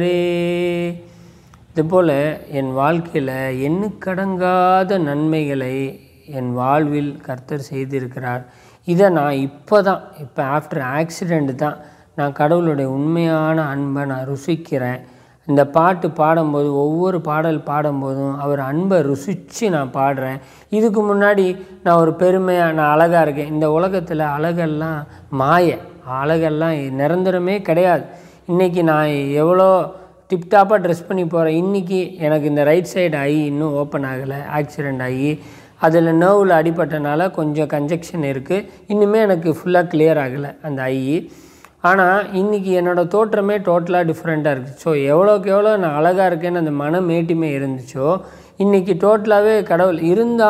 இதுபோல் என் வாழ்க்கையில் எண்ணுக்கடங்காத நன்மைகளை என் வாழ்வில் கர்த்தர் செய்திருக்கிறார் இதை நான் இப்போ தான் இப்போ ஆஃப்டர் ஆக்சிடெண்ட் தான் நான் கடவுளுடைய உண்மையான அன்பை நான் ருசிக்கிறேன் இந்த பாட்டு பாடும்போது ஒவ்வொரு பாடல் பாடும்போதும் அவர் அன்பை ருசித்து நான் பாடுறேன் இதுக்கு முன்னாடி நான் ஒரு பெருமையாக நான் அழகாக இருக்கேன் இந்த உலகத்தில் அழகெல்லாம் மாய அழகெல்லாம் நிரந்தரமே கிடையாது இன்றைக்கி நான் எவ்வளோ டிப்டாப்பாக ட்ரெஸ் பண்ணி போகிறேன் இன்றைக்கி எனக்கு இந்த ரைட் சைடு ஐ இன்னும் ஓப்பன் ஆகலை ஆக்சிடெண்ட் ஆகி அதில் நர்வில் அடிபட்டனால கொஞ்சம் கன்ஜெக்ஷன் இருக்குது இன்னுமே எனக்கு ஃபுல்லாக கிளியர் ஆகலை அந்த ஐ ஆனால் இன்றைக்கி என்னோடய தோற்றமே டோட்டலாக டிஃப்ரெண்ட்டாக இருக்குது ஸோ எவ்வளோக்கு எவ்வளோ நான் அழகாக இருக்கேன்னு அந்த மன மேட்டிமை இருந்துச்சோ இன்றைக்கி டோட்டலாகவே கடவுள் இருந்தால்